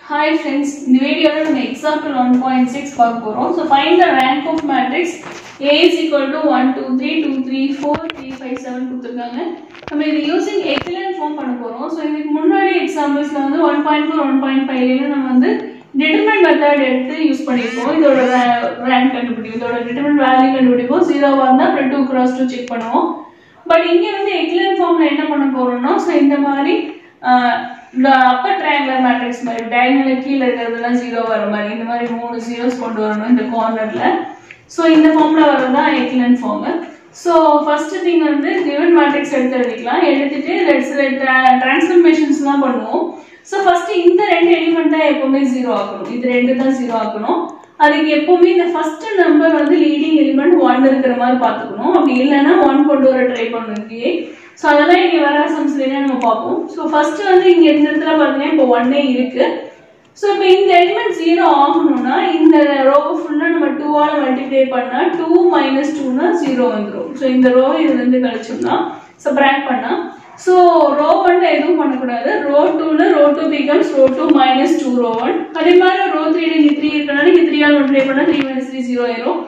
hi friends இந்த வீடியோவில் நம்ம எக்ஸாம்பிள் ஒன் பாயிண்ட் சிக்ஸ் பார்க்க போகிறோம் so find the rank of matrix A is equal to one two three two three four three five seven கொடுத்துருக்காங்க நம்ம இது using excellent form பண்ண போகிறோம் ஸோ இதுக்கு முன்னாடி எக்ஸாம்பிள்ஸில் வந்து one point four one point ஃபைவ்ல நம்ம வந்து டிட்டர்மெண்ட் மெத்தட் எடுத்து யூஸ் பண்ணியிருப்போம் இதோட ரேங்க் கண்டுபிடிக்கும் இதோட டிட்டர்மெண்ட் வேல்யூ கண்டுபிடிப்போம் ஜீரோவாக இருந்தால் அப்புறம் டூ கிராஸ் டூ செக் பண்ணுவோம் பட் இங்கே வந்து எக்லன் ஃபார்மில் என்ன பண்ண போகிறோம்னா ஸோ இந்த மாதிரி ஆஹ், இந்த அப்பர் ட்ரையாங்குலர் மேட்ரிக்ஸ் மாதிரி டயங்கல் கீழே இருக்கிறதெல்லாம் ஜீரோ வர மாதிரி இந்த மாதிரி மூணு ஜீரோஸ் கொண்டு வரணும் இந்த கார்னரில் ஸோ இந்த ஃபார்மில் வரதான் echelon form so first thing வந்து கிவன் மேட்ரிக்ஸ் எடுத்து எழுதிக்கலாம் எடுத்துட்டு சில டிரான்ஸ்ஃபர்மேஷன்ஸ்லாம் பண்ணுவோம் ஸோ ஃபர்ஸ்ட் இந்த ரெண்டு எலிமெண்ட் தான் எப்பவுமே ஜீரோ ஆக்கணும் இது ரெண்டு தான் ஜீரோ ஆக்கணும் அதுக்கு எப்பவுமே இந்த ஃபர்ஸ்ட் நம்பர் வந்து லீடிங் எலிமெண்ட் ஒன் இருக்கிற மாதிரி பார்த்துக்கணும் அப்படி இல்லைன்னா ஒன் கொண்டு வர ட்ரை பண்ணணும் இங்கேயே ஸோ அதெல்லாம் இங்கே வர சம்ஸ்லாம் நம்ம பார்ப்போம் ஸோ ஃபர்ஸ்ட் வந்து இங்கே இந்த இடத்துல பார்த்தீங்கன்னா இப்போ ஒன்னே இருக்கு ஸோ இப்போ இந்த எலிமெண்ட் ஜீரோ ஆகணும்னா இந்த ரோவை ஃபுல்லாக நம்ம டூவால் மல்டிப்ளை பண்ணால் டூ மைனஸ் டூனா ஜீரோ வந்துடும் ஸோ இந்த ரோவை இதுலேருந்து கழிச்சோம்னா ஸோ பிராக் பண்ணால் ஸோ ரோ ஒன்ல எதுவும் பண்ணக்கூடாது ரோ டூல row two becomes row two minus two row one அதே மாதிரி ரோ த்ரீல இங்கே த்ரீ இருக்கனால இங்கே த்ரீ ஆல் மல்டிப்ளை பண்ணால் த்ரீ மைனஸ் த்ரீ ஜீரோ ஆயிரும்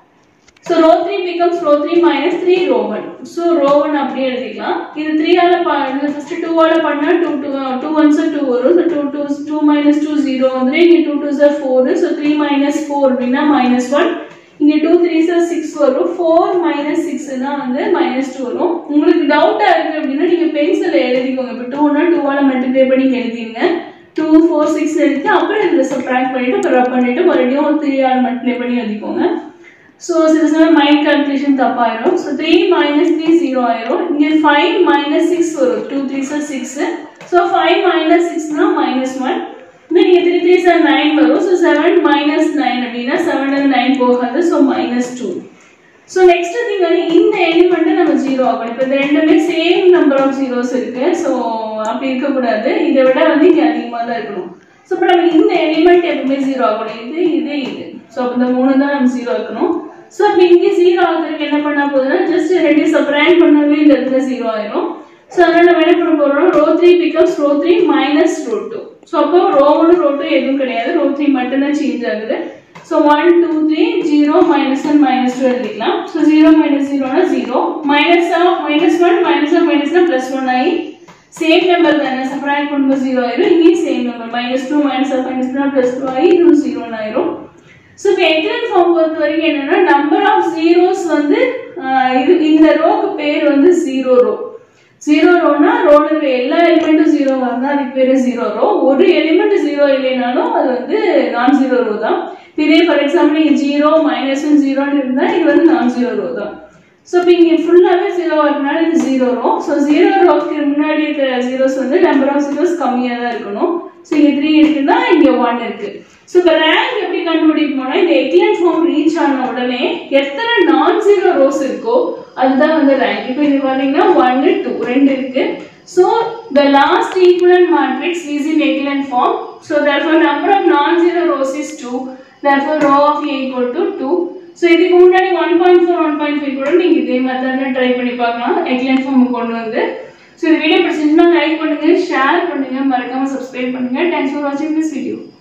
so row three becomes row three minus three row one so row one அப்படியே எழுதிக்கலாம் இது த்ரீயால ப இது ஃபர்ஸ்ட் டூவால பண்ணால் two two two ones two வரும் so two two two minus two zero வந்து இங்கே two two sir four so three minus four அப்படின்னா மைனஸ் ஒன் இங்கே டூ த்ரீ சார் சிக்ஸ் வரும் ஃபோர் மைனஸ் சிக்ஸ்னா வந்து மைனஸ் டூ வரும் உங்களுக்கு டவுட்டாக இருக்குது அப்படின்னா நீங்கள் பென்சிலில் எழுதிக்கோங்க இப்போ டூனா டூவால் மல்டிப்ளை பண்ணி எழுதிங்க டூ ஃபோர் சிக்ஸ் எடுத்து அப்புறம் இதில் சப்ராக்ட் பண்ணிட்டு அப்புறம் ரப் பண்ணிட்டு மறுபடியும் த்ரீ ஆல் மல்டிப்ளை பண்ணி எழுதிக்கோங்க ஸோ சில சமயம் மைண்ட் கால்குலேஷன் தப்பாயிரும் so three minus three zero ஆயிரும் இங்கே ஃபைவ் மைனஸ் சிக்ஸ் வரும் டூ த்ரீ சார் சிக்ஸ் ஸோ ஃபைவ் மைனஸ் சிக்ஸ்னா மைனஸ் ஒன் இன்னும் நீங்கள் த்ரீ த்ரீ சார் நைன் வரும் ஸோ செவன் மைனஸ் நைன் அப்படின்னா செவன் நைன் போகாது so minus two so next thing வந்து இந்த எலிமெண்ட்டை நம்ம ஜீரோ ஆகணும் இப்போ இந்த ரெண்டுமே சேம் நம்பர் ஆஃப் ஜீரோஸ் இருக்கு ஸோ அப்படி இருக்கக்கூடாது இதை விட வந்து இங்கே அதிகமாக தான் இருக்கணும் ஸோ இப்போ நம்ம இந்த எலிமெண்ட் எப்பவுமே ஜீரோ ஆகணும் இது இது இது ஸோ அப்போ இந்த மூணு தான் நம்ம ஜீரோ ஆக்கணும் ஸோ அப்போ இங்கே ஜீரோ ஆகுறதுக்கு என்ன பண்ணா போகுதுன்னா ஜஸ்ட் ரெண்டு சப்ராக்ட் பண்ணவே இந்த இடத்துல ஜீரோ ஆயிரும் ஸோ அதனால நம்ம என்ன பண்ண போறோம் row three becomes row three minus row two so அப்போ ரோ ஒன்று ரோ டூ எதுவும் கிடையாது ரோ த்ரீ மட்டும்தான் சேஞ்ச் ஆகுது so one two three zero minus one minus two எழுதிக்கலாம் ஸோ ஜீரோ மைனஸ் ஜீரோனா zero minus minus one minus one மைனஸ்னா plus one ஆகி சேம் நம்பர் தானே சப்ராக்ட் பண்ணும்போது ஜீரோ ஆயிரும் இங்கேயும் same number minus two minus of மைனஸ்னா ப்ளஸ் டூ ஆகி இதுவும் ஜீரோன்னு ஆயிரும் ஸோ இப்போ எக்லன் ஃபார்ம் பொறுத்த வரைக்கும் என்னன்னா நம்பர் ஆஃப் ஜீரோஸ் வந்து ஆஹ், இது இந்த ரோக்கு பேர் வந்து ஜீரோ ரோ ஜீரோ ரோனா ரோல இருக்க எல்லா எலிமெண்ட்டும் ஜீரோ வரணும் அதுக்கு பேரு ஜீரோ ரோ ஒரு எலிமெண்ட் ஜீரோ இல்லைனாலும் அது வந்து நான் ஜீரோ ரோ தான் இதே ஃபார் எக்ஸாம்பிள் இங்கே ஜீரோ மைனஸ் ஒன் ஜீரோன்னு இருந்தால் இது வந்து நான் ஜீரோ ரோ தான் ஸோ இப்போ இங்கே ஃபுல்லாகவே ஜீரோ வரனால இது ஜீரோ ரோ ஸோ ஜீரோ ரோக்கு முன்னாடி இருக்கிற ஜீரோஸ் வந்து நம்பர் ஆஃப் ஜீரோஸ் கம்மியாக தான் இருக்கணும் ஸோ இங்கே த்ரீ இருக்குன்னா இங்கே ஒன் இருக்கு ஸோ இப்போ ரேங்க் எப்படி கண்டுபிடிப்போம்னா இந்த எக்லன் ஃபார்ம் ரீச் ஆன உடனே எத்தனை நான் ஜீரோ ரோஸ் இருக்கோ அதுதான் வந்து ரேங்க் இப்போ இது பார்த்தீங்கன்னா ஒன்னு டூ ரெண்டு இருக்கு so the last equivalent matrix is in echelon form so therefore number of non zero rows is two therefore rho of A equal to two so இதுக்கு முன்னாடி one point four one point five கூட நீங்கள் இதே மெத்தடில் try பண்ணி பார்க்கலாம் echelon form கொண்டு வந்து ஸோ இந்த வீடியோ பிடிச்சிருந்தா லைக் பண்ணுங்க ஷேர் பண்ணுங்க மறக்காம சப்ஸ்கிரைப் பண்ணுங்க தேங்க்ஸ் ஃபார் வாட்சிங் திஸ் வீடியோ